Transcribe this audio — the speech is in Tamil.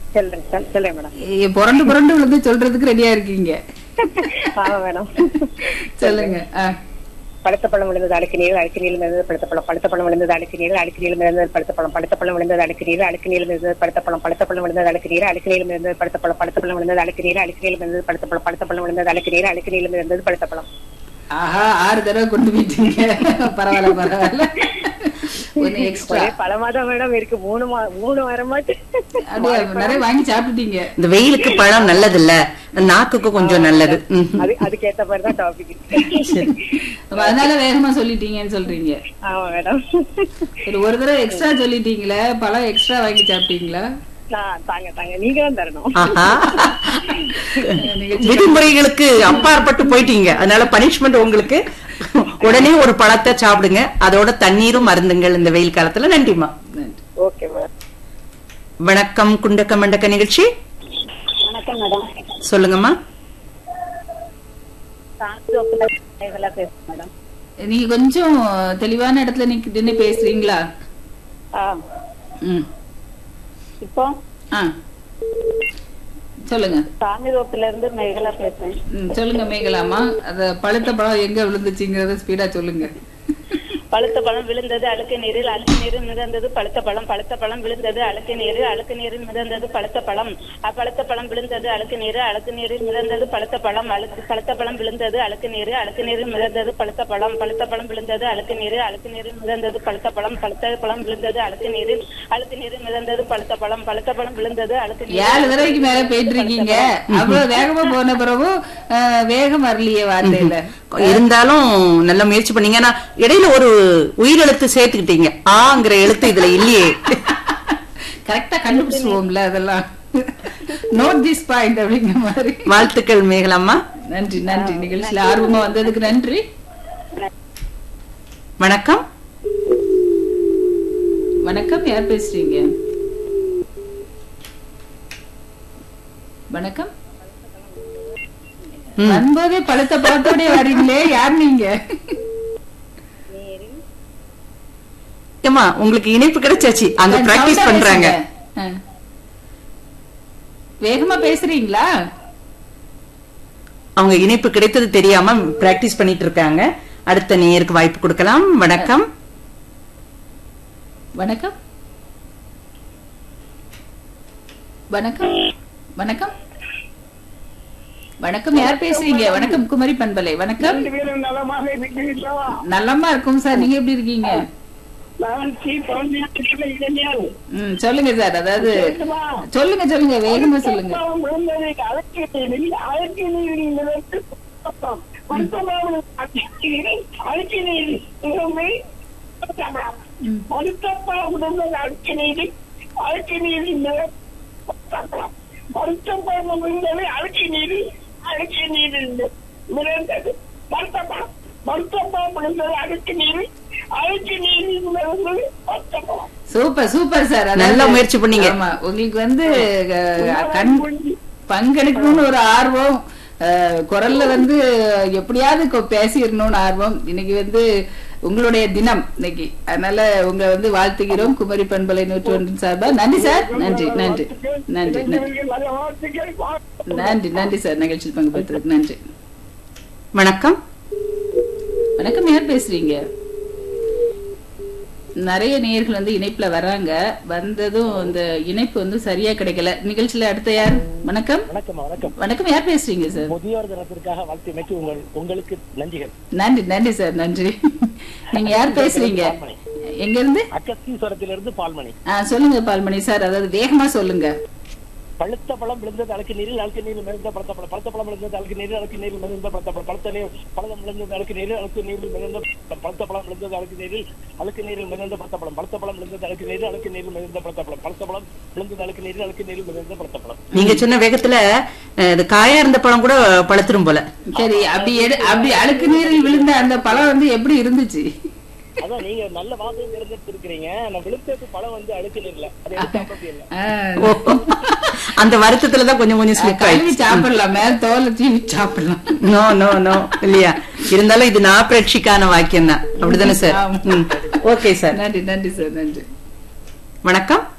சொல்றேன் சொல்- சொல்றேன் மேடம் ஏ, புரண்டு புரண்டு விழுந்து சொல்றதுக்கு ரெடியா இருக்கீங்க ஆமா மேடம் சொல்லுங்க ஆ. பழுத்த பழம் விழுந்தது அழுக்கு நீர் அழுக்கு நீர் மிதந்தது பழுத்த பழம் பழுத்த பழம் விழுந்தது அழுக்கு நீர் அழுக்கு நீர் மிதந்தது பழுத்த பழம் பழுத்த பழம் விழுந்தது அழுக்கு நீர் அழுக்கு நீர் மிதந்தது பழுத்த பழம் பழுத்த பழம் விழுந்தது அழுக்கு நீர் அழுக்கு நீர் மிதந்தது பழுத்த பழம் பழுத்த பழம் விழுந்தது அழுக்கு நீர் அழுக்கு நீர் மிதந்தது பழுத்த பழம் பழுத்த பழம் விழுந்தது அழுக்கு நீர் அழுக்கு நீர் மிதந்தது பழுத்த பழம் ஆஹா ஆறு தடவை கொண்டு போயிட்டீங்க பரவாயில்ல பரவாயில்ல ஒன்னு எக்ஸ்ட்ரா ஒரே பழமா தான் மேடம் இருக்கு மூணு மா மூணு வர மாட்டேன் அப்படியே நிறைய வாங்கி சாப்பிட்டுட்டீங்க இந்த வெயிலுக்கு பழம் நல்லது இல்ல நாக்குக்கு கொஞ்சம் நல்லது ம். அது அதுக்கேத்த மாதிரி தான் டாபிக் இருக்கு அப்ப அதனால வேகமா சொல்லிட்டீங்கன்னு சொல்றீங்க ஆமா மேடம் சரி ஒரு தடவை எக்ஸ்ட்ரா சொல்லிட்டீங்களே பழம் எக்ஸ்ட்ரா வாங்கி சாப்பிட்டீங்களா நான் தாங்க தாங்க நீங்க தான் தரணும் ஆஹா. நிகழ்ச்சி விதிமுறைகளுக்கு அப்பாற்பட்டு போயிட்டீங்க அதனால பனிஷ்மெண்ட் உங்களுக்கு உடனே ஒரு பழத்தை சாப்பிடுங்க அதோட தண்ணீரும் மருந்துங்கள் இந்த வெயில் காலத்துல நன்றிமா நன்றி ஓகே மேடம் வணக்கம் குண்டக்க மண்டக்க நிகழ்ச்சி வணக்கம் மேடம் சொல்லுங்கம்மா பேசுறேன் மேடம் நீங்க கொஞ்சம் தெளிவான இடத்துல நிக்க- நின்னு பேசுறீங்களா ஆ ம் இப்போ ஆ சொல்லுங்க சாமிதோப்புல இருந்து மேகலா பேசுறேன் ம், சொல்லுங்க மேகலாமா அத பழுத்த பழம் எங்க விழுந்துச்சுங்கிறத ஸ்பீடா சொல்லுங்க பழுத்த பழம் விழுந்தது அழுக்கு நீரில் அழுக்கு நீரில் மிதந்தது பழுத்த பழம் பழுத்த பழம் விழுந்தது அழுக்கு நீரில் அழுக்கு நீரில் மிதந்தது பழுத்த பழம் அப்பழுத்த பழம் விழுந்தது அழுக்கு நீர் அழுக்கு நீரில் மிதந்தது பழுத்த பழம் அழுக்கு பழுத்த பழம் விழுந்தது அழுக்கு நீர் அழுக்கு நீரில் மிதந்தது பழுத்த பழம் பழுத்த பழம் விழுந்தது அழுக்கு நீர் அழுக்கு நீரில் மிதந்தது பழுத்த பழம் பழுத்த பழம் விழுந்தது அழுக்கு நீரில் அழுக்கு நீரில் மிதந்தது பழுத்த பழம் பழுத்த பழம் விழுந்தது அழுக்கு நீரில் ஏழு தடவைக்கு மேல போயிட்டு இருக்கீங்க அவ்வளவு வேகமா போன பிறகு அஹ், வேகம் வரலையே வார்த்தையில இருந்தாலும் நல்ல முயற்சி பண்ணீங்க ஆனா இடையில ஒரு உயிரெழுத்து சேர்த்துக்கிட்டீங்க ஆங்கிற எழுத்து இதுல இல்லையே கரெக்டா கண்டுபிடிச்சிருவோம்ல அதெல்லாம் நோட் திஸ் பாயிண்ட் அப்படிங்கிற மாதிரி வாழ்த்துக்கள் மேகலாம்மா நன்றி நன்றி நிகழ்ச்சியில ஆர்வமா வந்ததுக்கு நன்றி வணக்கம் வணக்கம் யார் பேசுறீங்க வணக்கம் ம். வரும்போதே பழுத்த பழத்தோடய வரீங்களே யார் நீங்க ஏமா உங்களுக்கு இணைப்பு கிடைச்சாச்சு அங்க பிராக்டிஸ் சவுண்டா பண்றாங்க பேசுங்க. ஆ. வேகமா பேசுறீங்களா அவங்க இணைப்பு கிடைத்தது தெரியாம பிராக்டிஸ் பண்ணிட்டு இருக்காங்க அடுத்த நேருக்கு வாய்ப்பு கொடுக்கலாம் வணக்கம் வணக்கம் வணக்கம் வணக்கம் வணக்கம் யார் பேசுறீங்க வணக்கம் குமரி பண்பலை வணக்கம் ரெண்டு பேரும் நலமாக இருக்கிறீர்களா நல்லமா இருக்கும் சார் நீங்க எப்படி இருக்கீங்க நான் சி பழனியாற்றில் இளைஞர் ம் சொல்லுங்க சார் அதாவது கேட்குமா? சொல்லுங்க சொல்லுங்க வேகமா சொல்லுங்க பழம் விழுந்ததை அழைக்க நீரில் அழைக்க நீரில் மிதந்து பழம். பழுத்தமானது அழைக்க நீரில் அழைக்க நீரில் மிதந்து பழம். பழுத்தப்பழம் விழுந்தது அழைக்க நீரில் அழைக்க நீரில் மிதந்து பழம். பழுத்தப்பழம் விழுந்ததை அழைக்க நீரில் அழைக்க நீரில் மிதந்தது பழுத்தப்பழம் பழுத்தப்பழம் விழுந்தது அழைக்க நீரில் அழைக்க நீரில் மிதந்தது பழுத்தப்பழம் சூப்பர் சூப்பர் சார் அதாவது- நல்ல முயற்சி பண்ணீங்க. ஆமா உங்களுக்கு வந்து அஹ், கண் பங்கெடுக்கணும்னு ஒரு ஆர்வம் அஹ், குரல்ல வந்து எப்படியாவது கொ- பேசிடணும்னு ஆர்வம் இன்னைக்கு வந்து உங்களுடைய தினம் இன்னைக்கு அதனால உங்களை வந்து வாழ்த்துகிறோம் குமரி பண்பலை நூற்றி ஒன்றின் சார்பா நன்றி சார் நன்றி நன்றி நன்றி நன்றி நன்றி நன்றி சார் நிகழ்ச்சியில் பங்கு பெற்றதுக்கு நன்றி வணக்கம் வணக்கம் யார் பேசுறீங்க நிறைய நேயர்கள் வந்து இணைப்புல வராங்க வந்ததும் இந்த இணைப்பு வந்து சரியா கிடைக்கல நிகழ்ச்சியில அடுத்த யார் வணக்கம் வணக்கம் வணக்கம் வணக்கம் யார் பேசுறீங்க சார் முதியோர் தினத்திற்காக வாழ்த்து உங்கள் உங்களுக்கு நன்றிகள் நன்றி நன்றி சார் நன்றி நீங்க யார் பேசுறீங்க எங்க இருந்து அக்கத்தீஸ்வரத்திலிருந்து பால்மணி ஆ, சொல்லுங்க பால்மணி சார் அதாவது வேகமா சொல்லுங்க பழுத்த பழம் விழுந்தது அழுக்கு நீரில் அழுக்கு நீரில் மிதந்த பழுத்த பழம் பழுத்த பழம் விழுந்தது அழுக்கு நீரில் அழுக்கு நீரில் மிதந்த பழுத்த பழம் பழுத்த நீர் பழம் விழுந்தது அழுக்கு நீரில் அழுக்கு நீரில் மிதந்த பழுத்த பழம் விழுந்தது அழுக்கு நீரில் அழுக்கு நீரில் மிதந்த பழுத்த பழம் பழுத்த பழம் விழுந்தது அழுக்கு நீரில் அழுக்கு நீரில் மிதந்த பழுத்த பழம் பழுத்த பழம் விழுந்தது அழுக்கு நீரில் அழுக்கு நீரில் மிதந்த பழுத்த பழம் நீங்க சொன்ன வேகத்துல அஹ், இது காயா இருந்த பழம் கூட பழுத்துரும் போல சரி அப்படி எடு அப்படி அழுக்கு நீரில் விழுந்த அந்த பழம் வந்து எப்படி இருந்துச்சு அதான் நீங்க நல்ல வாசனை தேர்ந்தெடுத்திருக்கிறீங்க நான் விழுந்தது பழம் வந்து அழுக்கு நீர்ல அது எடுத்து சாப்பிட இல்ல ஆ, ஓ. அந்த வருத்தத்துலதான் கொஞ்சம் கொஞ்சம் ஸ்லிப் கழுவி ஆயிடுச்சு சாப்பிடலாம் மேல தோலை சீவி சாப்பிடலாம் நோ நோ நோ இல்லையா இருந்தாலும் இது நாப்ரட்சிக்கான வாக்கியம் தான் அப்படிதானே சார் ஆமா. ஓகே சார் நன்றி நன்றி சார் நன்றி வணக்கம்